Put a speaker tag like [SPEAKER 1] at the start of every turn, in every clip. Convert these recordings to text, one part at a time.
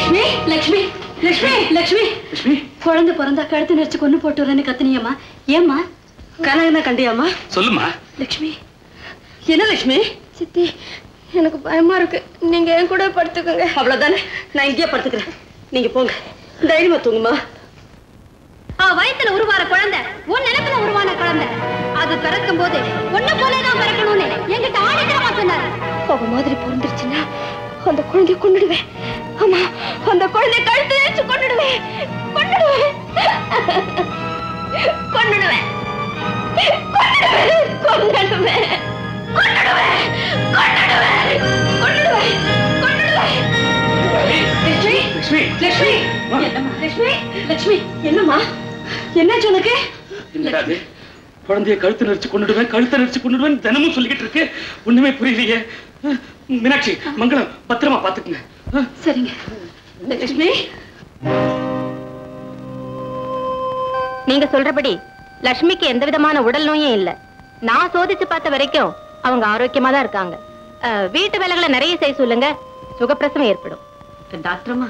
[SPEAKER 1] லக்ஷ்மி லக்ஷ்மி லக்ஷ்மி லக்ஷ்மி
[SPEAKER 2] லட்சுமி
[SPEAKER 1] குழந்தை பிறந்தா கழுத்து நெரிச்சு கொண்டு போட்டு வரேன்னு கத்துனியம்மா ஏம்மா கனகன கண்டியாம்மா
[SPEAKER 2] சொல்லுமா
[SPEAKER 1] லக்ஷ்மி என்ன லக்ஷ்மி
[SPEAKER 3] சித்தி எனக்கு பயமா இருக்கு நீங்க என் கூட படுத்துக்கோங்க
[SPEAKER 1] அவ்வளவுதானே நான் இங்கேயே படுத்துக்கிறேன் நீங்க போங்க தைரியமா தூங்குமா
[SPEAKER 3] அவ வயத்துல உருவான குழந்தை உன் நிலத்துல உருவான குழந்தை அது பிறக்கும் போது ஒண்ணு போலதான் பிறக்கணும்னு என்கிட்ட ஆணித்தரமா சொன்னாரு அவ மாதிரி பிறந்துருச்சுன்னா அந்த குழந்தைய கொண்டுடுவேன் ஆமா அந்த குழந்தைய கழுத்து வச்சு கொண்டுடுவேன் கொண்டுடுவேன் கொண்டுடுவேன் கொண்டுடுவேன் கொண்டுடுவேன் கொண்டுடுவேன் கொண்டுடுவேன் கொண்டுடுவேன் கொண்டுடுவேன்
[SPEAKER 1] லக்ஷ்மி
[SPEAKER 2] லட்சுமி
[SPEAKER 1] லக்ஷ்மி என்னம்மா லக்ஷ்மி லக்ஷ்மி என்னம்மா என்னாச்சு உனக்கு
[SPEAKER 2] என்னடா அது குழந்தைய கழுத்து நெரிச்சு கொண்டுடுவேன் கழுத்தை நெரிச்சு கொண்டுடுவேன் தினமும் சொல்லிக்கிட்டு இருக்கு ஒண்ணுமே புரியலையே அஹ், மீனாட்சி மங்களம் பத்திரமா பாத்துக்குங்க அஹ்,
[SPEAKER 1] சரிங்க லக்ஷ்மி
[SPEAKER 4] நீங்க சொல்றபடி லட்சுமிக்கு எந்த விதமான உடல் நோயும் இல்ல நான் சோதிச்சு பார்த்த வரைக்கும் அவங்க ஆரோக்கியமா தான் இருக்காங்க அஹ், வீட்டு வேலைகளை நிறைய செய்ய சொல்லுங்க சுகப்பிரசவம் ஏற்படும்
[SPEAKER 1] டாக்டர்மா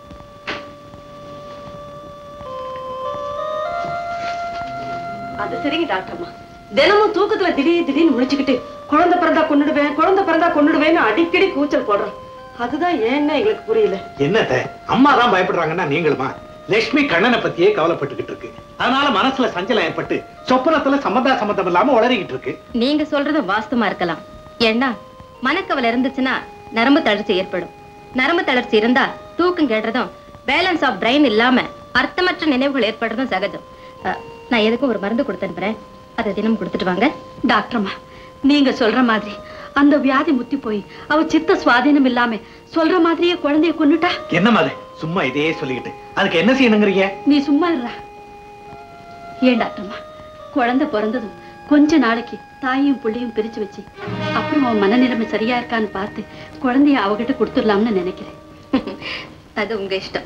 [SPEAKER 1] அது சரிங்க டாக்டர்மா தினமும் தூக்கத்துல திடீர் திடீர்னு முழிச்சுக்கிட்டு குழந்தை பிறந்தா கொண்டுடுவேன் குழந்தை பிறந்தா கொண்டுடுவேன்னு அடிக்கடி கூச்சல் போடுறோம் அதுதான் ஏன்னு எங்களுக்கு புரியல
[SPEAKER 5] என்னத்த அம்மா தான் பயப்படுறாங்கன்னா நீங்களுமா லட்சுமி கண்ணனை பத்தியே கவலைப்பட்டுக்கிட்டு இருக்கு அதனால மனசுல சஞ்சலம் ஏற்பட்டு சொப்பனத்துல சம்மந்தா சம்மந்தம் இல்லாம உளறிக்கிட்டு இருக்கு
[SPEAKER 4] நீங்க சொல்றது வாஸ்தவமா இருக்கலாம் ஏன்னா மனக்கவலை இருந்துச்சுன்னா நரம்பு தளர்ச்சி ஏற்படும் நரம்பு தளர்ச்சி இருந்தா தூக்கம் கெடுறதும் பேலன்ஸ் ஆஃப் பிரெயின் இல்லாம அர்த்தமற்ற நினைவுகள் ஏற்படுறதும் சகஜம் அஹ், நான் எதுக்கும் ஒரு மருந்து கொடுத்து அனுப்புறேன் அதை தினம் கொடுத்துட்டு வாங்க
[SPEAKER 1] டாக்டர்மா நீங்க சொல்ற மாதிரி அந்த வியாதி முத்தி போய் அவ சித்த சுவாதீனம் இல்லாம சொல்ற மாதிரியே குழந்தைய கொன்னுட்டா
[SPEAKER 5] என்னம்மா அது சும்மா இதே சொல்லிக்கிட்டு அதுக்கு என்ன செய்யணுங்கிறீங்க
[SPEAKER 1] நீ சும்மா இருடா ஏன் டாக்டர்மா குழந்தை பிறந்ததும் கொஞ்ச நாளைக்கு தாயும் புள்ளையும் பிரிச்சு வச்சு அப்புறம் அவன் மனநிலைமை சரியா இருக்கான்னு பார்த்து குழந்தைய அவகிட்ட கொடுத்துடலாம்னு நினைக்கிறேன்
[SPEAKER 4] அது உங்க இஷ்டம்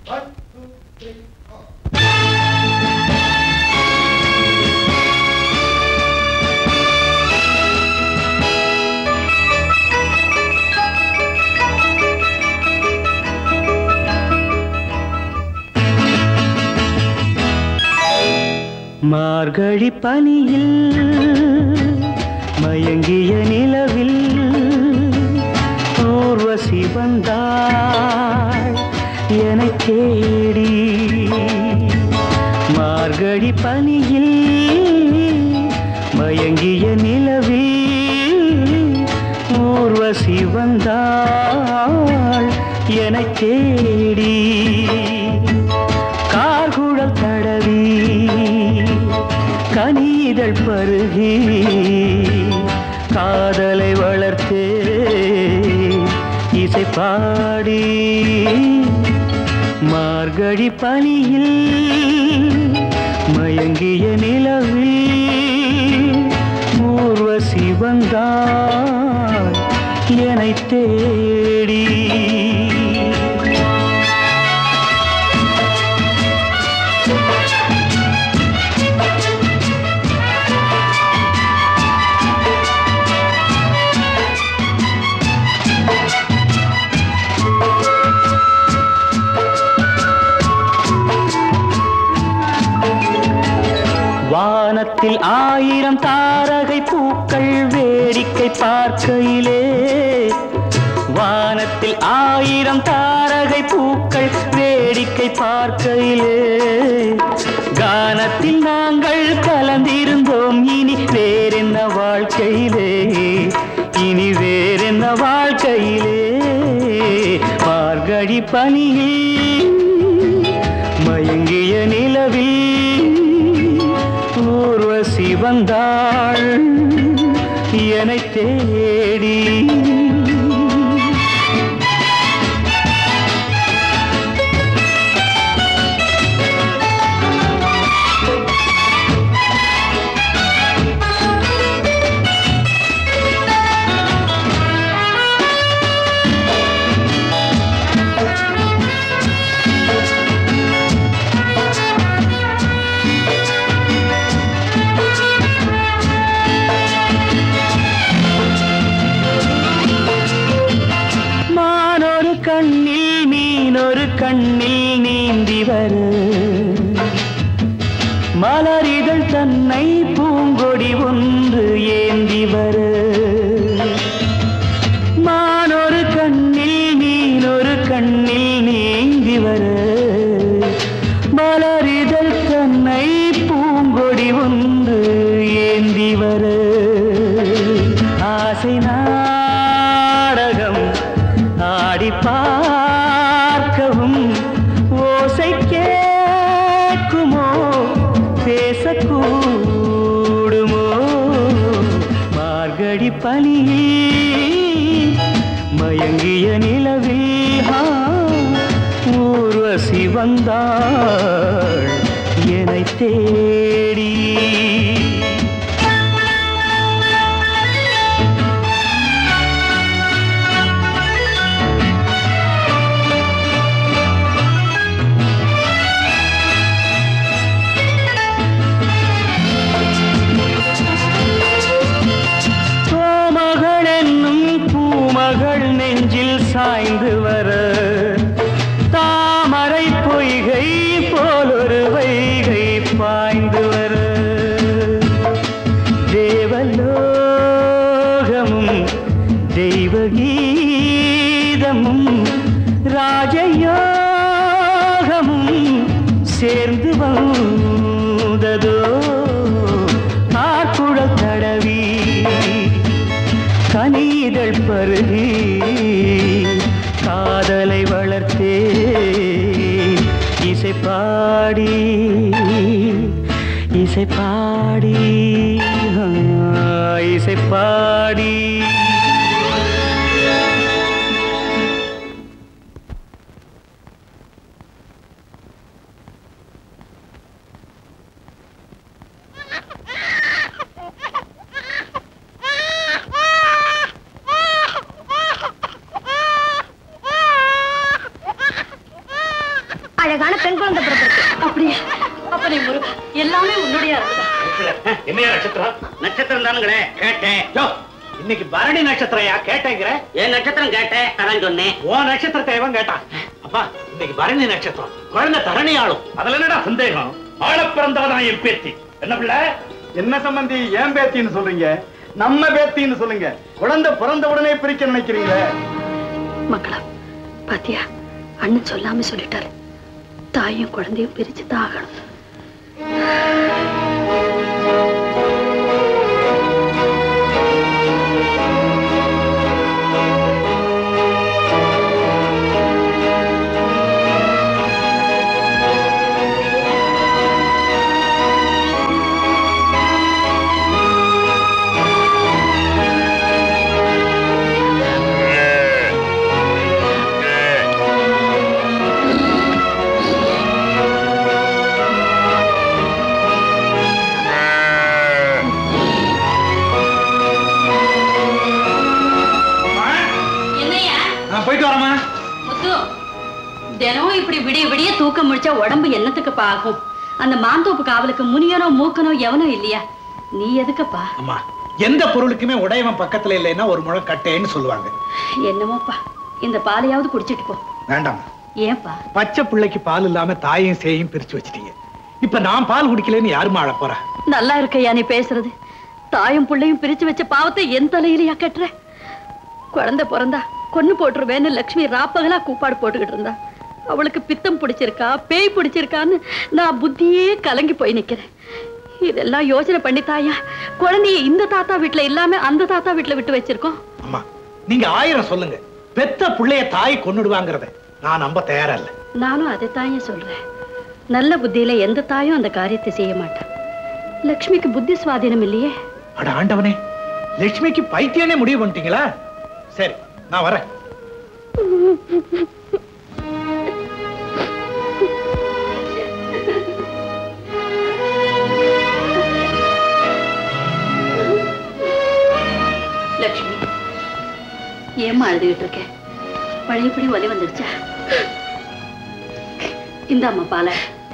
[SPEAKER 6] மார்கழி பனியில் மயங்கிய நிலவில் ஊர்வசி வந்தாள் என்னை தேடி மார்கழி பனியில் மயங்கிய நிலவில் ஊர்வசி வந்தாள் என்னை தேடி கார்குழல் தடவி கனிதழ் பருகி காதலை வளர்த்தே இசை பாடி மார்கழி பனியில் மயங்கிய நிலவில் ஊர்வசி வந்தாள் என்னை தேடி வானத்தில் ஆயிரம் தாரகை பூக்கள் வேடிக்கை பார்க்கையிலே வானத்தில் ஆயிரம் தாரகை பூக்கள் வேடிக்கை பார்க்கையிலே கானத்தில் நாங்கள் கலந்திருந்தோம் இனி வேறென்ன வாழ்க்கையிலே இனி வேறென்ன வாழ்க்கையிலே மார்கழி பனியில் மயங்கிய நிலவில் ஊர்வசி வந்தாள் என்னை தேடி மானொரு கண்ணில் மீனொரு கண்ணில் நீந்தி வர மலரிதழ் தன்னை பூங்கொடி ஒன்று ஏந்தி வர மானொரு கண்ணில் நீனொரு கண்ணில் நீந்தி வர மலரிதழ் தன்னை பூங்கொடி ஒன்று ஏந்தி வர ஆசை நாடகம் ஆடி பார்க்கவும் ஓசை கேட்குமோ பேசக்கூடுமோ மார்கழி பனியில் மயங்கிய நிலவில் ஆ, ஊர்வசி வந்தாள் என்னை தேடி கோமகள் என்னும் பூமகள் நெஞ்சில் சாய்ந்து வர தாமரை பொய்கை போலொரு வைகை பாய்ந்து வர தேவலோகமும் தெய்வகீதமும் ராஜயோகமும் சேர்ந்து வந்ததோ காக்குழல் தடவி கனிதழ் பருகி காதலை வளர்த்தே இசை பாடி இசை பாடி ஆ, இசை பாடி
[SPEAKER 3] அழகான பெண் குழந்தை பிறப்பிருக்கு
[SPEAKER 1] அப்படியே அப்பனே முருகா எல்லாமே உன்னுடைய அருள்தான்
[SPEAKER 5] என்னையா நட்சத்திரம்
[SPEAKER 7] நட்சத்திரம் தானுங்களே கேட்டேன்
[SPEAKER 5] யோ, இன்னைக்கு பரணி நட்சத்திரம்யா கேட்டேங்கிற
[SPEAKER 7] என் நட்சத்திரம் கேட்டேன் அதான் சொன்னேன்
[SPEAKER 5] உன் நட்சத்திரத்தை எவன் கேட்டான் அப்பா இன்னைக்கு பரணி நட்சத்திரம் குழந்தை தரணி ஆளும்
[SPEAKER 2] அதுல என்னடா சந்தேகம் ஆள பிறந்தவதான் என் பேத்தி என்ன பிள்ளை
[SPEAKER 8] என்ன சம்பந்தி ஏன் பேத்தின்னு சொல்றீங்க நம்ம பேத்தின்னு சொல்லுங்க குழந்தை பிறந்த உடனே பிரிக்க நினைக்கிறீங்களே
[SPEAKER 1] மக்களா பாத்தியா அண்ணன் சொல்லாம சொல்லிட்டாரு தாயும் குழந்தையும் பிரிச்சு தான் ஆகணும் என்னையா
[SPEAKER 8] நான் போயிட்டு வரமா
[SPEAKER 1] முத்து தினம் இப்படி விடிய விடிய தூக்கம் முடிச்சா உடம்பு என்னத்துக்கு பாகும் அந்த மாந்தோப்பு காவலுக்கு முனியனோ மூக்கனோ எவனோ இல்லையா நீ எதுக்குப்பா
[SPEAKER 5] அம்மா எந்த பொருளுக்குமே உடையவன் பக்கத்துல இல்லைன்னா ஒரு முழம் கட்டேன்னு சொல்லுவாங்க
[SPEAKER 1] என்னமோப்பா இந்த பாலையாவது குடிச்சிட்டு போ
[SPEAKER 5] வேண்டாம்
[SPEAKER 1] ஏன்பா
[SPEAKER 5] பச்சை பிள்ளைக்கு பால் இல்லாம தாயும் சேயும் பிரிச்சு வச்சிட்டீங்க இப்ப நான் பால் குடிக்கலன்னு யாருமா அழப் போறா
[SPEAKER 1] நல்லா இருக்கையா நீ பேசுறது தாயும் புள்ளையும் பிரிச்சு வச்ச பாவத்தை என் தலையிலயா கட்டுற குழந்தை பிறந்தா கொன்னு போட்டுருவேன்னு லக்ஷ்மி ராப்பகலா கூப்பாடு போட்டுக்கிட்டு இருந்தா அவளுக்கு பித்தம் பிடிச்சிருக்கா பேய் பிடிச்சிருக்கான்னு நான் புத்தியே கலங்கி போய் நிக்கிறேன் இதெல்லாம் யோசனை பண்ணி தாயா குழந்தைய இந்த தாத்தா வீட்டுல இல்லாம அந்த தாத்தா வீட்டுல விட்டு வச்சிருக்கோம்
[SPEAKER 5] அம்மா நீங்க ஆயிரம் சொல்லுங்க பெத்த புள்ளைய தாய் கொன்னுடுவாங்கிறத நான் நம்ப தயாரா இல்ல
[SPEAKER 1] நானும் அதைத்தாயே சொல்றேன் நல்ல புத்தியில எந்த தாயும் அந்த காரியத்தை செய்ய மாட்டான் லக்ஷ்மிக்கு புத்தி சுவாதீனம் இல்லையே
[SPEAKER 5] அட ஆண்டவனே லட்சுமிக்கு பைத்தியனே முடிவு பண்ணிட்டீங்களா சரி நான் வரேன்
[SPEAKER 1] லக்ஷ்மி ஏம்மா அழுதுகிட்டு இருக்க பழையபடி ஒலி வந்துடுச்சா இந்தாம்மா பாலை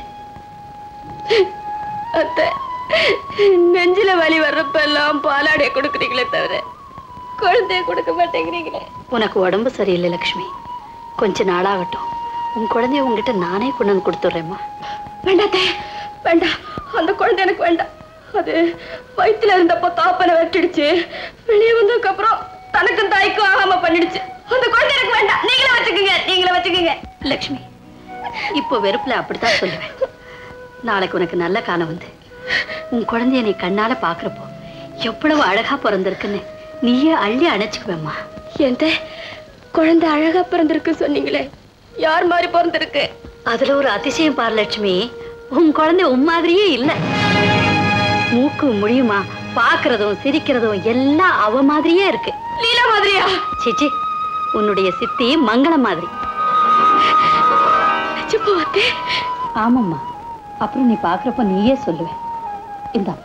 [SPEAKER 3] அத்தை நெஞ்சில வலி வர்றப்ப எல்லாம் பாலாடைய கொடுக்குறீங்களே தவிர குழந்தைய கொடுக்க மாட்டேங்கிறீங்களே
[SPEAKER 1] உனக்கு உடம்பு சரியில்லை லக்ஷ்மி கொஞ்ச நாளாகட்டும் உன் குழந்தைய உங்ககிட்ட நானே கொண்டு வந்து கொடுத்துட்றேம்மா
[SPEAKER 3] வேண்டாத்தே வேண்டாம் அந்த குழந்தை எனக்கு வேண்டாம் அது வயித்துல இருந்தப்போ தாப்பனை வெட்டிடுச்சு வெளியே வந்ததுக்கு அப்புறம் தனக்கும் தாய்க்கும் ஆகாம பண்ணிடுச்சு அந்த குழந்தை எனக்கு வேண்டாம் நீங்களே வச்சுக்கோங்க நீங்களே வச்சுக்கோங்க
[SPEAKER 1] லக்ஷ்மி இப்போ வெறுப்புல அப்படித்தான் சொல்லுவேன் நாளைக்கு உனக்கு நல்ல காலம் வந்து உன் குழந்தைய நீ கண்ணால பாக்குறப்போ எவ்வளவு அழகா பிறந்திருக்குன்னு நீயே அள்ளி அணைச்சுக்குவேம்மா
[SPEAKER 3] எந்த குழந்தை அழகா பிறந்திருக்கு சொன்னீங்களே யார் மாதிரி பிறந்திருக்கு
[SPEAKER 1] அதுல ஒரு அதிசயம் பாரு லட்சுமி உன் குழந்தை உன் மாதிரியே இல்ல மூக்கு முடியுமா பாக்குறதும் சிரிக்கிறதும் எல்லாம் அவ மாதிரியே இருக்கு
[SPEAKER 3] லீலா மாதிரியா
[SPEAKER 1] சிச்சி உன்னுடைய சித்தி மங்களம் மாதிரி
[SPEAKER 3] நிஜமாவாத்தே
[SPEAKER 1] ஆமாம்மா அப்புறம் நீ பாக்குறப்ப நீயே சொல்லுவேன் இந்தாம்மா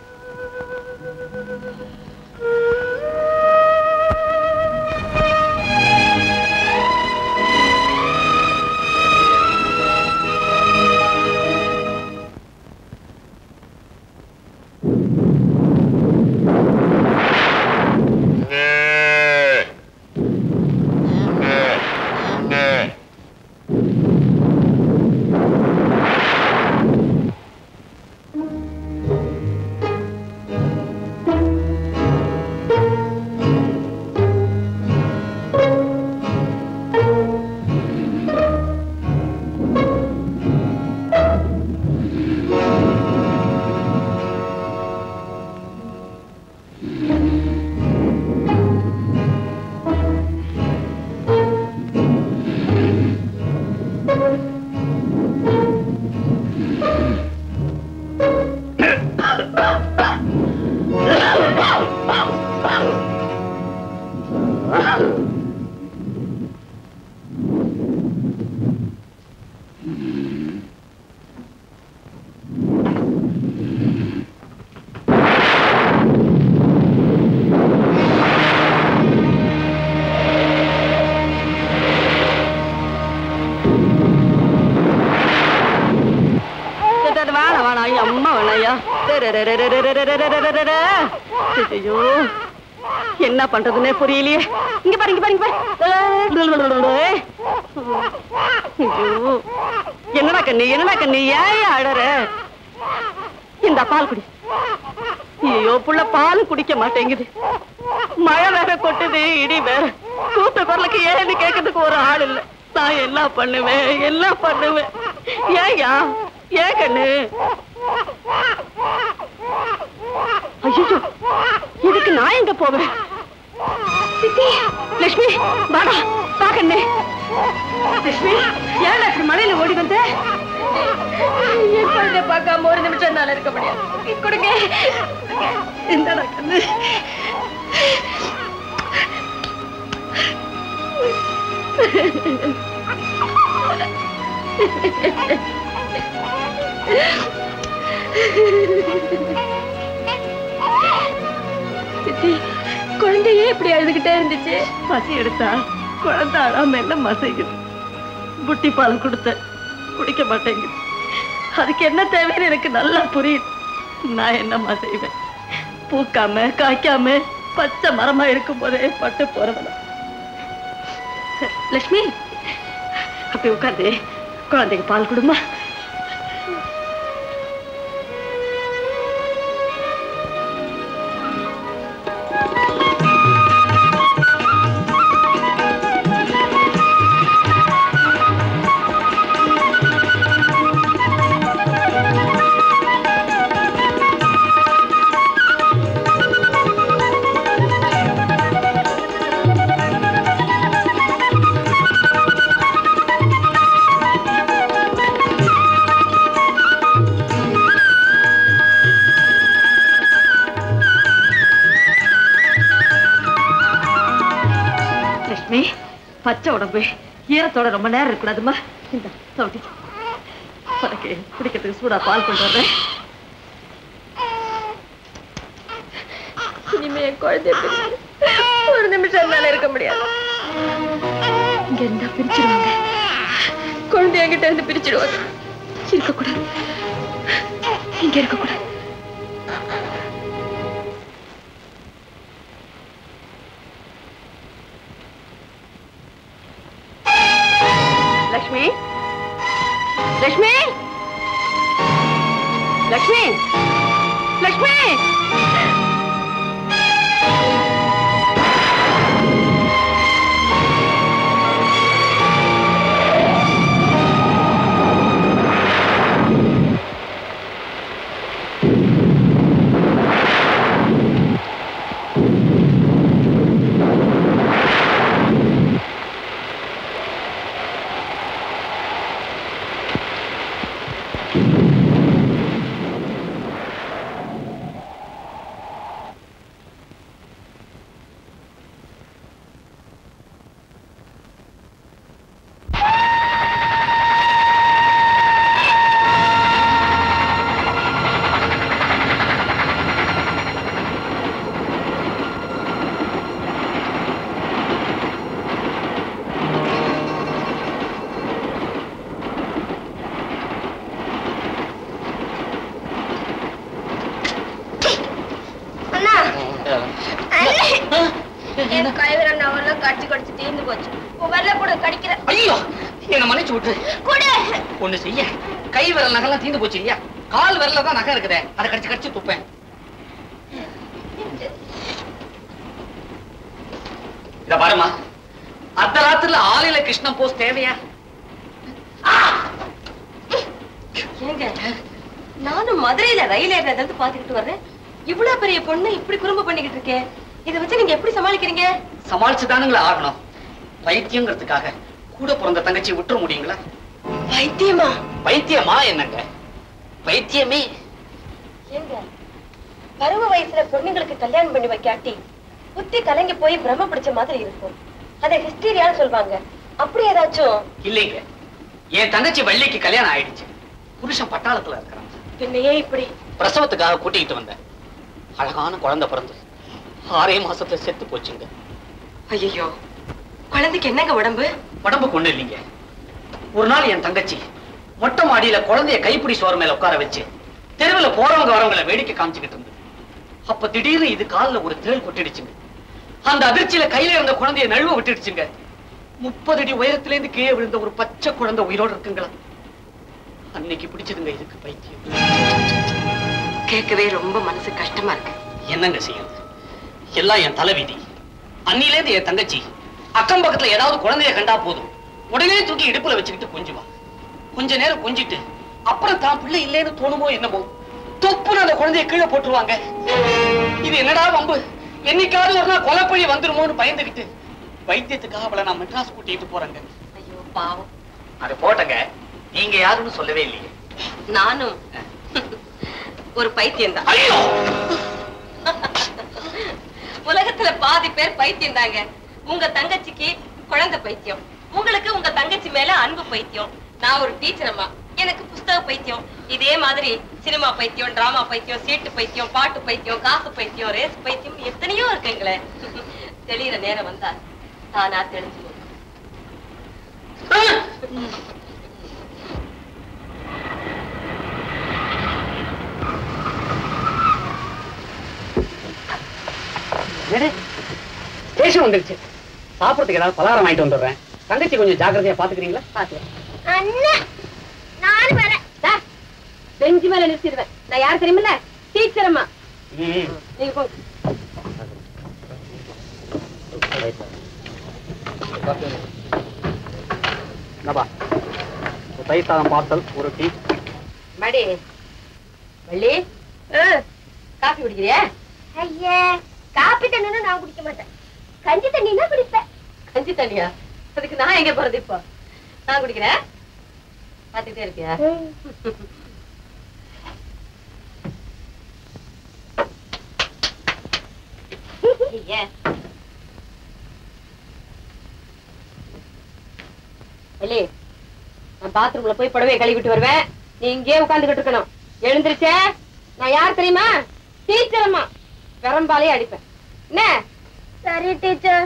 [SPEAKER 3] வேணாம் வேணாம் ஐயா அம்மா வேணாம் ஐயா ஐயோ என்ன பண்றதுன்னே புரியலையே இங்க பாரு இங்க பாரு இங்க பாரு ஐயோ என்னடா கண்ணு என்னடா கண்ணு ஏன் அழற இந்த பால் குடி ஐயோ புள்ள பால் குடிக்க மாட்டேங்குது மழை வேற கொட்டுது இடி வேற கூட்ட குரலுக்கு ஏன்னு கேட்கறதுக்கு ஒரு ஆள் இல்ல நான் என்ன பண்ணுவேன் என்ன பண்ணுவேன் ஏயா ஏன் கண்ணு ஐயோ இதுக்கு நான் எங்க போவேன் சித்தி லட்சுமி வாடா வா கண்ணு லட்சுமி ஏன் இப்படி மழையில ஓடி வந்த என் குழந்தை பார்க்காம ஒரு நிமிஷம் என்னால இருக்க முடியாது கொடுங்க இந்தடா கண்ணு சித்தி குழந்தையே இப்படி அழுதுகிட்டே இருந்துச்சு பசி எடுத்தா குழந்தை அழாம என்ன மசைக்குது புட்டி பால் கொடுத்த குடிக்க மாட்டேங்குது அதுக்கு என்ன தேவைன்னு எனக்கு நல்லா புரியுது நான் என்னம்மா செய்வேன் பூக்காம காய்க்காம பச்சை மரமா இருக்கும் போதே பட்டு போறவன லட்சுமி அப்படி உட்காந்து குழந்தைக்கு பால் கொடுமா லட்சுமி பச்சை உடம்பு ஈரத்தோட ரொம்ப நேரம் இருக்கக்கூடாதுமா இந்த சவுட்டி உனக்கு குடிக்கிறதுக்கு சூடா பால் கொண்டு வர்றேன் இனிமே என் குழந்தைய பிரிச்சு ஒரு நிமிஷம் என்னால இருக்க முடியாது இங்க இருந்தா பிரிச்சிடுவாங்க குழந்தைய என்கிட்ட இருந்து பிரிச்சிடுவாங்க இருக்கக்கூடாது இங்க இருக்கக்கூடாது லக்ஷ்மி லக்ஷ்மி லக்ஷ்மி லக்ஷ்மி
[SPEAKER 9] அண்ணா என் கைவிர நவர்ல கடிச்சு கடிச்சு தீர்ந்து போச்சு உன் வரல கூட கடிக்கிற
[SPEAKER 7] ஐயோ என்ன மன்னிச்சு விட்டு
[SPEAKER 9] கூட
[SPEAKER 7] ஒண்ணு செய்ய கை விரல் நகெல்லாம் தீந்து போச்சு இல்லையா கால் விரல்ல தான் நகை இருக்குதே அதை கடிச்சு கடிச்சு துப்பேன் இத பாருமா அர்த்த ராத்திரில ஆலையில கிருஷ்ணன் போஸ் தேவையா
[SPEAKER 3] ஏங்க நானும் மதுரையில ரயில் ஏறினதுல இருந்து பாத்துக்கிட்டு வர்றேன் இவ்வளவு பெரிய பொண்ணு இப்படி குறும்பு பண்ணிக்கிட்டு இருக்கேன் இதை வச்சு நீங்க எப்படி சமாளிக்கிறீங்க
[SPEAKER 7] சமாளிச்சுதானுங்களா ஆகணும் பைத்தியங்கிறதுக்காக கூட பிறந்த தங்கச்சி விட்டுற முடியுங்களா
[SPEAKER 3] வைத்தியமா
[SPEAKER 7] பைத்தியமா என்னங்க பைத்தியமே
[SPEAKER 3] ஏங்க பருவ வயசுல பொண்ணுங்களுக்கு கல்யாணம் பண்ணி வைக்காட்டி புத்தி கலங்கி போய் பிரம்ம பிடிச்ச மாதிரி இருக்கும் அதை ஹிஸ்டீரியான்னு சொல்லுவாங்க அப்படி ஏதாச்சும்
[SPEAKER 7] இல்லைங்க என் தங்கச்சி வள்ளிக்கு கல்யாணம் ஆயிடுச்சு புருஷன் பட்டாளத்துல இருக்கிறான்
[SPEAKER 3] பின்ன ஏன் இப்படி
[SPEAKER 7] பிரசவத்துக்காக கூட்டிகிட்டு வந்தேன் அழகான குழந்தை பிறந்து ஆறே மாசத்துல செத்து போச்சுங்க
[SPEAKER 3] ஐயோ குழந்தைக்கு என்னங்க உடம்பு
[SPEAKER 7] உடம்புக்கு ஒண்ணு இல்லைங்க ஒரு நாள் என் தங்கச்சி மொட்டை மாடியில குழந்தைய கைப்பிடி சோறு மேல உட்கார வச்சு தெருவுல போறவங்க வரவங்கள வேடிக்கை காமிச்சுக்கிட்டு இருந்தது அப்ப திடீர்னு இது கால்ல ஒரு தேள் கொட்டிடுச்சுங்க அந்த அதிர்ச்சியில கையில இருந்த குழந்தைய நழுவ விட்டுடுச்சுங்க முப்பது அடி உயரத்துல இருந்து கீழே விழுந்த ஒரு பச்சை குழந்தை உயிரோட இருக்குங்களா அன்னைக்கு பிடிச்சதுங்க இதுக்கு பைத்தியம்
[SPEAKER 3] கேட்கவே ரொம்ப மனசு கஷ்டமா இருக்கு
[SPEAKER 7] என்னங்க செய்யறது எல்லாம் என் தலைவிதி அன்னிலேருந்து என் தங்கச்சி அக்கம் பக்கத்துல ஏதாவது குழந்தைய கண்டா போதும் உடனே தூக்கி இடுப்புல வச்சுக்கிட்டு கொஞ்சுவா கொஞ்ச நேரம் கொஞ்சிட்டு அப்புறம் தான் பிள்ளை இல்லைன்னு தோணுமோ என்னமோ தொப்புன்னு அந்த குழந்தைய கீழே போட்டுருவாங்க இது என்னடா வம்பு என்னைக்காவது ஒரு நாள் கொலைப்பழி வந்துருமோன்னு பயந்துகிட்டு வைத்தியத்துக்காக அவளை நான் மெட்ராஸ் கூட்டிட்டு போறேங்க
[SPEAKER 3] ஐயோ பாவம்
[SPEAKER 7] அது போட்டங்க நீங்க யாருன்னு சொல்லவே இல்லையே
[SPEAKER 3] நானும் ஒரு பைத்தியம் தான்
[SPEAKER 7] ஐயோ
[SPEAKER 3] உலகத்துல பாதி பேர் பைத்தியம் தாங்க உங்க தங்கச்சிக்கு குழந்தை பைத்தியம் உங்களுக்கு உங்க தங்கச்சி மேல அன்பு பைத்தியம் நான் ஒரு டீச்சர் அம்மா எனக்கு புஸ்தக பைத்தியம் இதே மாதிரி சினிமா பைத்தியம் டிராமா பைத்தியம் சீட்டு பைத்தியம் பாட்டு பைத்தியம் காசு பைத்தியம் ரேஸ் பைத்தியம் எத்தனையோ இருக்குங்களே தெளிகிற நேரம் வந்தா தானா தெரிஞ்சு
[SPEAKER 7] ஸ்டேஷன் வந்துருச்சு சாப்பிடறதுக்கு ஏதாவது பலகாரம் வாங்கிட்டு வந்துடுறேன் தங்கச்சி கொஞ்சம் ஜாக்கிரதையா பாத்துக்கிறீங்களா
[SPEAKER 3] பாத்துக்கிறேன்
[SPEAKER 9] அண்ணா நானும் வரேன்
[SPEAKER 3] சார் பெஞ்சு மேல நிறுத்திடுவேன் நான் யார் தெரியுமில்ல டீச்சர் அம்மா
[SPEAKER 7] ம்.
[SPEAKER 3] நீங்க போங்க
[SPEAKER 7] என்னப்பா ஒரு தயிர் சாதம் பார்சல் ஒரு டீ
[SPEAKER 3] மடி வள்ளி காஃபி குடிக்கிறியா
[SPEAKER 9] ஐயே காப்பி தண்ணினா நான் குடிக்க மாட்டேன் கஞ்சி தண்ணினா குடிப்பேன்
[SPEAKER 3] கஞ்சி தண்ணியா அதுக்கு நான் எங்க போறது இப்போ நான் குடிக்கிறேன் பாத்துக்கிட்டே இருக்கியா ஐயே. வள்ளி நான் பாத்ரூம்ல போய் புடவைய கழுவிட்டு வருவேன் நீ இங்கே உட்கார்ந்துகிட்டு இருக்கணும் எழுந்திருச்சே நான் யார் தெரியுமா டீச்சர் அம்மா பெரம்பாலே அடிப்பேன் என்ன
[SPEAKER 9] சரி டீச்சர்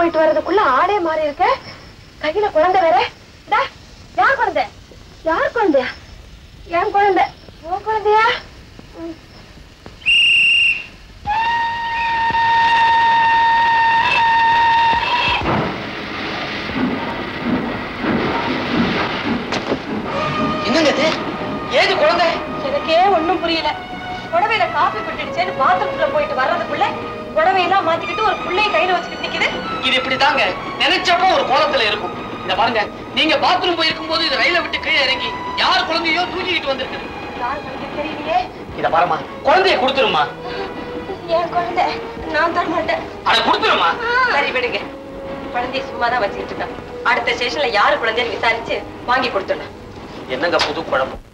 [SPEAKER 3] போயிட்டு வர்றதுக்குள்ள ஆளே மாறி இருக்க கையில குழந்தை வேற டா, யார் குழந்தை யார் குழந்தையா என் குழந்தை உன் குழந்தையா ம்.
[SPEAKER 7] என்னங்க இது ஏது குழந்தை
[SPEAKER 3] எனக்கே ஒண்ணும் புரியல புடவையில காப்பி பட்டுடுச்சேன்னு பாத்ரூம்ல போயிட்டு வர்றதுக்குள்ள புடவையெல்லாம் மாத்திக்கிட்டு ஒரு புள்ளைய கையில வச்சுக்கிட்டு நிக்குது
[SPEAKER 7] இது இப்படிதாங்க நினைச்சப்போ ஒரு கோலத்துல இருக்கும் இந்த பாருங்க நீங்க பாத்ரூம் போயிருக்கும் போது இது ரயில விட்டு கீழே இறங்கி யார் குழந்தையோ தூக்கிக்கிட்டு வந்திருக்குது
[SPEAKER 3] யார் குழந்தை தெரியலையே
[SPEAKER 7] இத பாருமா குழந்தைய கொடுத்துருமா
[SPEAKER 3] என் குழந்தை நான் தர மாட்டேன்
[SPEAKER 7] அட கொடுத்துருமா
[SPEAKER 3] சரி விடுங்க குழந்தைய சும்மா தான் வச்சுக்கிட்டு இருக்கேன் அடுத்த ஸ்டேஷன்ல யாரு குழந்தைன்னு விசாரிச்சு வாங்கி கொடுத்துடலாம்
[SPEAKER 7] என்னங்க புது குழம்பு